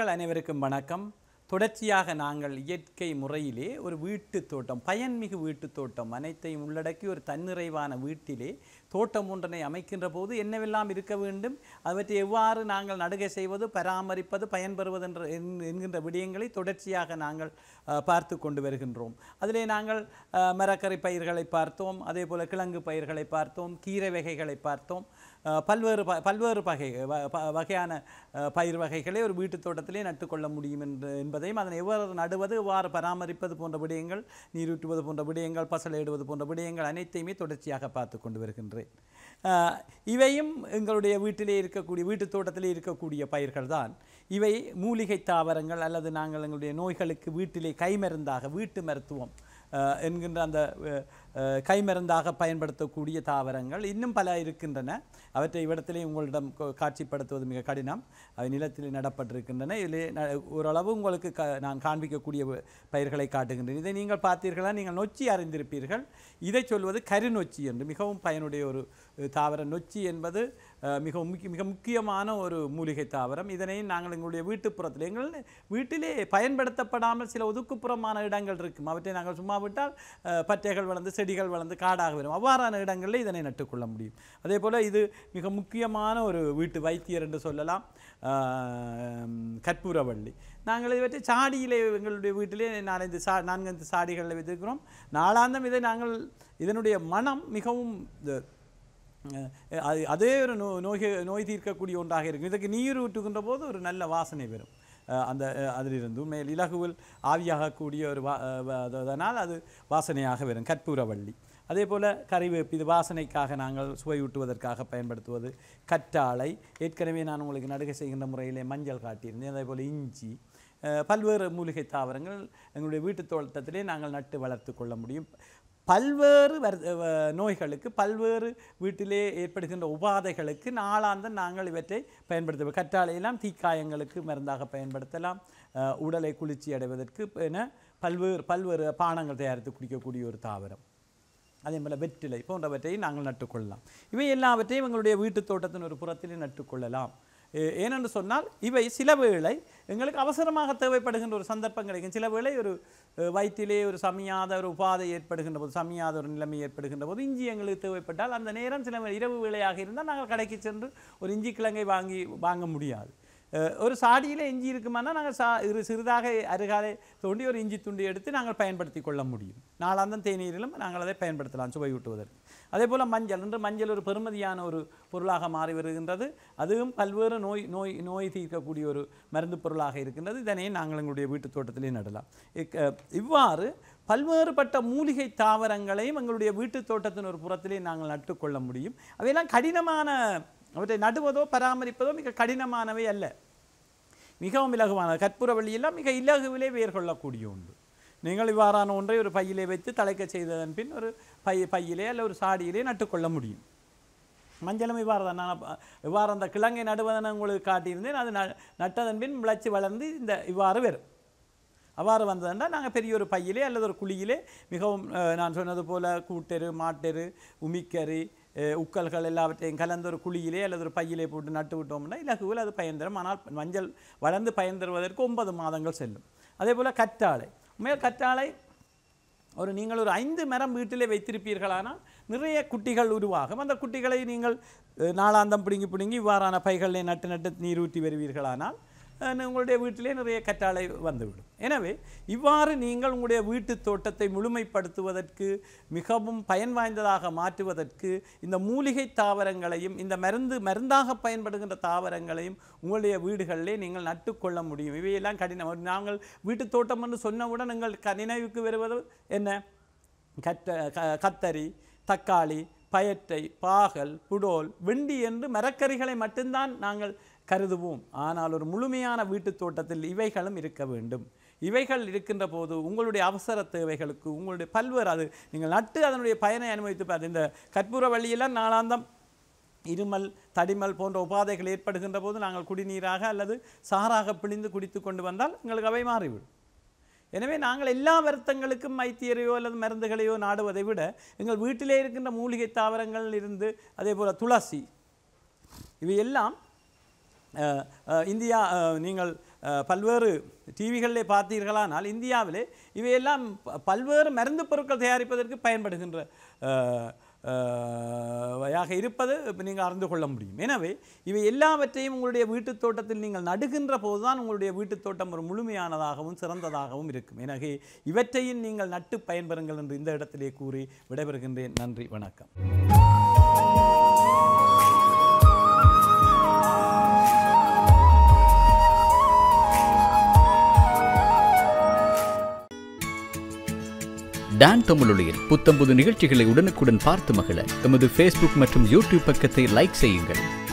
நேயர்கள் அனைவருக்கும் வணக்கம் தொடர்ச்சியாக நாங்கள் இயற்கை முறையிலே ஒரு வீட்டு தோட்டம் பயன்மிகு வீட்டு தோட்டம் அனைத்தையும் உள்ளடக்கி ஒரு தன்னிறைவான வீட்டிலே தோட்டம் ஒன்றனை அமைக்கின்ற போது என்னவெல்லாம் இருக்க வேண்டும் அவற்றை எவ்வாறு நாங்கள் நடுகை செய்வது பராமரிப்பது பயன்பெறுவது என்ற என்- என்கின்ற விடயங்களை தொடர்ச்சியாக நாங்கள் அஹ், பார்த்து கொண்டு வருகின்றோம் அதிலே நாங்கள் அஹ், மரக்கறி பயிர்களை பார்த்தோம் அதே போல கிழங்கு பயிர்களை பார்த்தோம் கீரை வகைகளை பார்த்தோம் அஹ், பல்வேறு ப- பல்வேறு வகை வ- ப- வகையான அஹ், பயிர் வகைகளை ஒரு வீட்டுத் தோட்டத்திலே நட்டுக்கொள்ள முடியும் என்று என்பதையும் அதனை எவ்வாறு நடுவது எவ்வாறு பராமரிப்பது போன்ற விடயங்கள் நீரூற்றுவது போன்ற விடயங்கள் பசலையிடுவது போன்ற விடயங்கள் அனைத்தையுமே தொடர்ச்சியாக பார்த்து கொண்டு வருகின்றேன் அஹ், இவையும் எங்களுடைய வீட்டிலே இருக்கக்கூடிய வீட்டுத் தோட்டத்திலே இருக்கக்கூடிய பயிர்கள் தான் இவை மூலிகை தாவரங்கள் அல்லது நாங்கள் எங்களுடைய நோய்களுக்கு வீட்டிலே கைமருந்தாக வீட்டு மருத்துவம் அஹ், என்கின்ற அந்த அஹ், அஹ், கைமருந்தாக பயன்படுத்தக்கூடிய தாவரங்கள் இன்னும் பல இருக்கின்றன அவற்றை இவ்விடத்திலே உங்களிடம் கா- காட்சிப்படுத்துவது மிக கடினம் அவை நிலத்தில் நடப்பட்டிருக்கின்றன இதிலே ந- ஓரளவு உங்களுக்கு க நான் காண்பிக்கக்கூடிய வ- பயிர்களை காட்டுகின்றேன் இதை நீங்கள் பார்த்தீர்களா நீங்கள் நொச்சி அறிந்திருப்பீர்கள் இதை சொல்வது கருநொச்சி என்று மிகவும் பயனுடைய ஒரு அஹ், தாவர நொச்சி என்பது அஹ், மிகவும் முக்கிய மிக முக்கியமான ஒரு மூலிகை தாவரம் இதனை நாங்கள் எங்களுடைய வீட்டுப்புறத்தில் எங்கள் வீட்டிலே பயன்படுத்தப்படாமல் சில ஒதுக்குப்புறமான இடங்கள் இருக்கும் அவற்றை நாங்கள் சும்மா விட்டால் அஹ், பட்டைகள் வளர்ந்து செடிகள் வளர்ந்து காடாக வரும் அவ்வாறான இடங்களில் இதனை நட்டுக்கொள்ள முடியும் அதே போல் இது மிக முக்கியமான ஒரு வீட்டு வைத்தியர் என்று சொல்லலாம் ஆஹ், கற்பூரவள்ளி நாங்கள் இவற்றை சாடியிலே எங்களுடைய வீட்டிலே நாலஞ்சு சா நான்கைந்து சாடிகளில் வைத்திருக்கிறோம் நாளாந்தம் இதை நாங்கள் இதனுடைய மனம் மிகவும் இது, அஹ், அது அதே ஒரு நோ நோய் நோய் தீர்க்கக்கூடிய ஒன்றாக இருக்கும் இதுக்கு நீர் ஊற்றுகின்ற போது ஒரு நல்ல வாசனை வரும் அஹ், அந்த அஹ், அதிலிருந்து மேல் இலகுவில் ஆவியாகக்கூடிய ஒரு வா அஹ், வ- அதனால் அது வாசனையாக வரும் கற்பூரவள்ளி அதே போல் கறிவேப்பு இது வாசனைக்காக நாங்கள் சுவையூட்டுவதற்காக பயன்படுத்துவது கற்றாழை ஏற்கனவே நான் உங்களுக்கு நடுகை செய்கின்ற முறையிலே மஞ்சள் காட்டியிருந்தேன் அதே போல் இஞ்சி அஹ், பல்வேறு மூலிகை தாவரங்கள் எங்களுடைய வீட்டுத் தோட்டத்திலே நாங்கள் நட்டு வளர்த்து கொள்ள முடியும் பல்வேறு வர் அஹ், நோய்களுக்கு பல்வேறு வீட்டிலே ஏற்படுகின்ற உபாதைகளுக்கு நாளாந்தம் நாங்கள் இவற்றை பயன்படுத்த கற்றாழையெல்லாம் தீக்காயங்களுக்கு மருந்தாக பயன்படுத்தலாம் அஹ், உடலை குளிர்ச்சி அடைவதற்கு என பல்வேறு பல்வேறு பானங்கள் தயாரித்து குடிக்கக்கூடிய ஒரு தாவரம் அதே போல் வெற்றிலை போன்றவற்றை நாங்கள் நட்டுக்கொள்ளலாம் இவை எல்லாவற்றையும் எங்களுடைய வீட்டுத் தோட்டத்தின் ஒரு புறத்திலே நட்டுக்கொள்ளலாம் ஏ- ஏனென்று சொன்னால் இவை சில வேளை எங்களுக்கு அவசரமாக தேவைப்படுகின்ற ஒரு சந்தர்ப்பம் கிடைக்கும் சில வேளை ஒரு அஹ், வயிற்றிலே ஒரு சமியாத ஒரு உபாதை ஏற்படுகின்ற போது சமியாத ஒரு நிலைமை ஏற்படுகின்ற போது இஞ்சி எங்களுக்கு தேவைப்பட்டால் அந்த நேரம் சில வே- இரவு வேளையாக இருந்தால் நாங்கள் கடைக்கு சென்று ஒரு இஞ்சி கிழங்கை வாங்கி வாங்க முடியாது அஹ், ஒரு சாடியில் இஞ்சி இருக்குமானா நாங்கள் சா இரு சிறிதாக அருகாலை தோண்டி ஒரு இஞ்சி துண்டு எடுத்து நாங்கள் பயன்படுத்தி கொள்ள முடியும் நாளாந்தம் தேநீரிலும் நாங்கள் அதை பயன்படுத்தலாம் சுவையூட்டுவதற்கு அதே போல் மஞ்சள் என்று மஞ்சள் ஒரு பெருமதியான ஒரு பொருளாக மாறி வருகின்றது அதுவும் பல்வேறு நோய் நோய் நோய் தீர்க்கக்கூடிய ஒரு மருந்து பொருளாக இருக்கின்றது இதனை நாங்கள் எங்களுடைய வீட்டுத் தோட்டத்திலே நடலாம் இக்- அஹ், இவ்வாறு பல்வேறுபட்ட மூலிகை தாவரங்களையும் எங்களுடைய வீட்டுத் தோட்டத்தின் ஒரு புறத்திலே நாங்கள் நட்டுக்கொள்ள முடியும் அவையெல்லாம் கடினமான அவற்றை நடுவதோ பராமரிப்பதோ மிக கடினமானவை அல்ல மிகவும் இலகுவான கற்பூரவள்ளியெல்லாம் மிக இலகுவிலே வேர் கொள்ளக்கூடிய ஒன்று நீங்கள் இவ்வாறான ஒன்றை ஒரு பையிலே வைத்து தலைக்க செய்ததன் பின் ஒரு பை பையிலே அல்ல ஒரு சாடியிலே நட்டுக்கொள்ள முடியும் மஞ்சளும் இவ்வாறு தான் நான் அப்ப- இவ்வாறு அந்த கிழங்கை நடுவதனை உங்களுக்கு காட்டியிருந்தேன் அது ந- நட்டதன் பின் விளைச்சி வளர்ந்து இந்த இவ்வாறு வரும் அவ்வாறு வந்ததுன்னா நாங்கள் பெரிய ஒரு பையிலே அல்லது ஒரு குழியிலே மிகவும் அஹ், நான் சொன்னது போல் கூட்டெரு மாட்டெரு உமிக்கரு அஹ், உக்கல்கள் எல்லாவற்றையும் கலந்த ஒரு குழியிலே அல்லது ஒரு பையிலே போட்டு நட்டு விட்டோம்னா இலகுவில் அது பயன் தரும் ஆனால் மஞ்சள் வளர்ந்து பயன் தருவதற்கு ஒன்பது மாதங்கள் செல்லும் அதே போல் கற்றாழை உண்மையாக கற்றாழை ஒரு நீங்கள் ஒரு ஐந்து மரம் வீட்டிலே வைத்திருப்பீர்களானால் நிறைய குட்டிகள் உருவாகும் அந்த குட்டிகளை நீங்கள் அஹ், நாளாந்தம் பிடுங்கி பிடுங்கி இவ்வாறான பைகளிலே நட்டு நட்டு நீர் ஊற்றி வருவீர்களானால் அஹ், உங்களுடைய வீட்டிலே நிறைய கற்றாழை வந்துவிடும் எனவே இவ்வாறு நீங்கள் உங்களுடைய வீட்டு தோட்டத்தை முழுமைப்படுத்துவதற்கு மிகவும் பயன் வாய்ந்ததாக மாற்றுவதற்கு இந்த மூலிகை தாவரங்களையும் இந்த மருந்து மருந்தாக பயன்படுகின்ற தாவரங்களையும் உங்களுடைய வீடுகளிலே நீங்கள் நட்டுக்கொள்ள முடியும் இவையெல்லாம் கடினம் ஒரு நாங்கள் வீட்டு தோட்டம் என்று சொன்னவுடன் எங்கள் க- நினைவுக்கு வருவது என்ன கட்ட க- கத்தரி தக்காளி பயற்றை பாகல் புடோல் வெண்டி என்று மரக்கறிகளை மட்டும்தான் நாங்கள் கருதுவோம் ஆனால் ஒரு முழுமையான வீட்டுத் தோட்டத்தில் இவைகளும் இருக்க வேண்டும் இவைகள் இருக்கின்ற போது உங்களுடைய அவசர தேவைகளுக்கு உங்களுடைய பல்வேறு அது நீங்கள் நட்டு அதனுடைய பயனை அனுபவித்து பார்த்து இந்த கற்பூர வழியெல்லாம் நாளாந்தம் இருமல் தடிமல் போன்ற உபாதைகள் ஏற்படுகின்ற போது நாங்கள் குடிநீராக அல்லது சாறாக பிழிந்து குடித்து கொண்டு வந்தால் எங்களுக்கு அவை மாறிவிடும் எனவே நாங்கள் எல்லா வருத்தங்களுக்கும் வைத்தியரையோ அல்லது மருந்துகளையோ நாடுவதை விட எங்கள் வீட்டிலே இருக்கின்ற மூலிகை தாவரங்கள் இருந்து அதே போல் துளசி இவையெல்லாம் அஹ், அஹ், இந்தியா அஹ், நீங்கள் அஹ், பல்வேறு டிவிகளிலே பார்த்தீர்களானால் இந்தியாவிலே இவையெல்லாம் ப- பல்வேறு மருந்து பொருட்கள் தயாரிப்பதற்கு பயன்படுகின்ற அஹ், அஹ், யாக இருப்பது இப்போ நீங்கள் அறிந்து கொள்ள முடியும் எனவே இவை எல்லாவற்றையும் உங்களுடைய வீட்டுத் தோட்டத்தில் நீங்கள் நடுகின்ற போதுதான் உங்களுடைய வீட்டுத் தோட்டம் ஒரு முழுமையானதாகவும் சிறந்ததாகவும் இருக்கும் எனவே இவற்றையும் நீங்கள் நட்டு பயன்பெறுங்கள் என்று இந்த இடத்திலே கூறி விடைபெறுகின்றேன் நன்றி வணக்கம் டான் தமிழொலியில் புத்தம்புது நிகழ்ச்சிகளை உடனுக்குடன் பார்த்து மகிழ எமது ஃபேஸ்புக் மற்றும் யூடியூப் பக்கத்தை லைக் செய்யுங்கள்